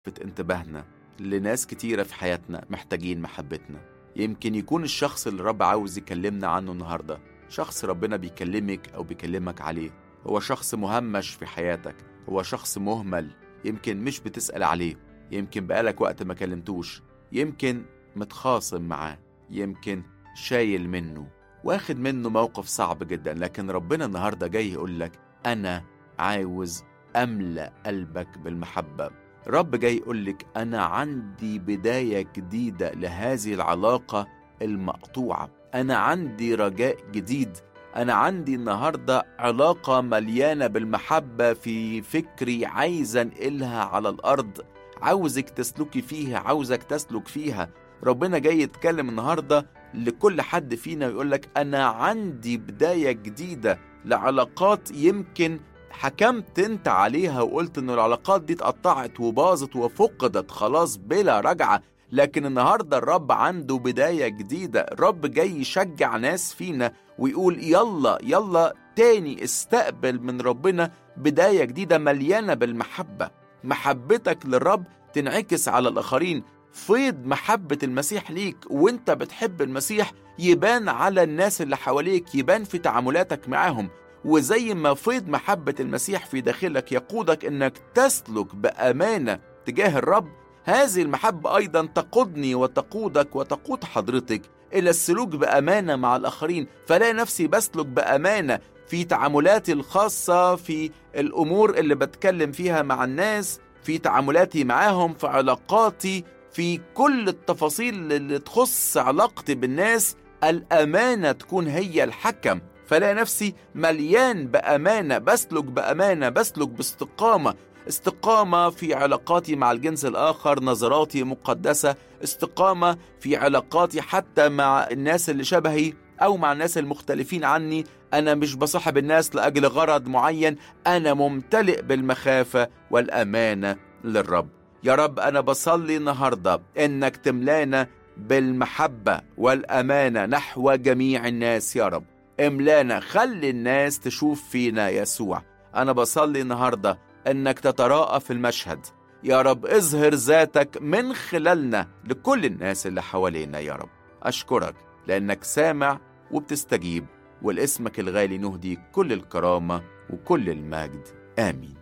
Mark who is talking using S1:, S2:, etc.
S1: لفت انتباهنا لناس كتيرة في حياتنا محتاجين محبتنا يمكن يكون الشخص اللي الرب عاوز يكلمنا عنه النهاردة شخص ربنا بيكلمك أو بيكلمك عليه هو شخص مهمش في حياتك هو شخص مهمل يمكن مش بتسأل عليه يمكن بقالك وقت ما كلمتوش يمكن متخاصم معاه يمكن شايل منه واخد منه موقف صعب جدا لكن ربنا النهارده جاي يقول لك انا عاوز املا قلبك بالمحبه رب جاي يقول لك انا عندي بدايه جديده لهذه العلاقه المقطوعه انا عندي رجاء جديد انا عندي النهارده علاقه مليانه بالمحبه في فكري عايز انقلها على الارض عاوزك تسلكي فيها عاوزك تسلك فيها ربنا جاي يتكلم النهارده لكل حد فينا ويقول لك انا عندي بدايه جديده لعلاقات يمكن حكمت انت عليها وقلت ان العلاقات دي اتقطعت وباظت وفقدت خلاص بلا رجعه لكن النهارده الرب عنده بدايه جديده الرب جاي يشجع ناس فينا ويقول يلا يلا تاني استقبل من ربنا بدايه جديده مليانه بالمحبه محبتك للرب تنعكس على الاخرين فيض محبة المسيح ليك وانت بتحب المسيح يبان على الناس اللي حواليك يبان في تعاملاتك معاهم وزي ما فيض محبة المسيح في داخلك يقودك انك تسلك بأمانة تجاه الرب هذه المحبة أيضا تقودني وتقودك وتقود حضرتك إلى السلوك بأمانة مع الآخرين فلا نفسي بسلك بأمانة في تعاملاتي الخاصة في الأمور اللي بتكلم فيها مع الناس في تعاملاتي معاهم في علاقاتي في كل التفاصيل اللي تخص علاقتي بالناس الأمانة تكون هي الحكم فلا نفسي مليان بأمانة بسلك بأمانة بسلك باستقامة استقامة في علاقاتي مع الجنس الآخر نظراتي مقدسة استقامة في علاقاتي حتى مع الناس اللي شبهي أو مع الناس المختلفين عني أنا مش بصاحب الناس لأجل غرض معين أنا ممتلئ بالمخافة والأمانة للرب يا رب أنا بصلي النهاردة إنك تملانا بالمحبة والأمانة نحو جميع الناس يا رب املانا خلي الناس تشوف فينا يسوع أنا بصلي النهاردة إنك تتراءى في المشهد يا رب اظهر ذاتك من خلالنا لكل الناس اللي حوالينا يا رب أشكرك لأنك سامع وبتستجيب ولاسمك الغالي نهدي كل الكرامة وكل المجد آمين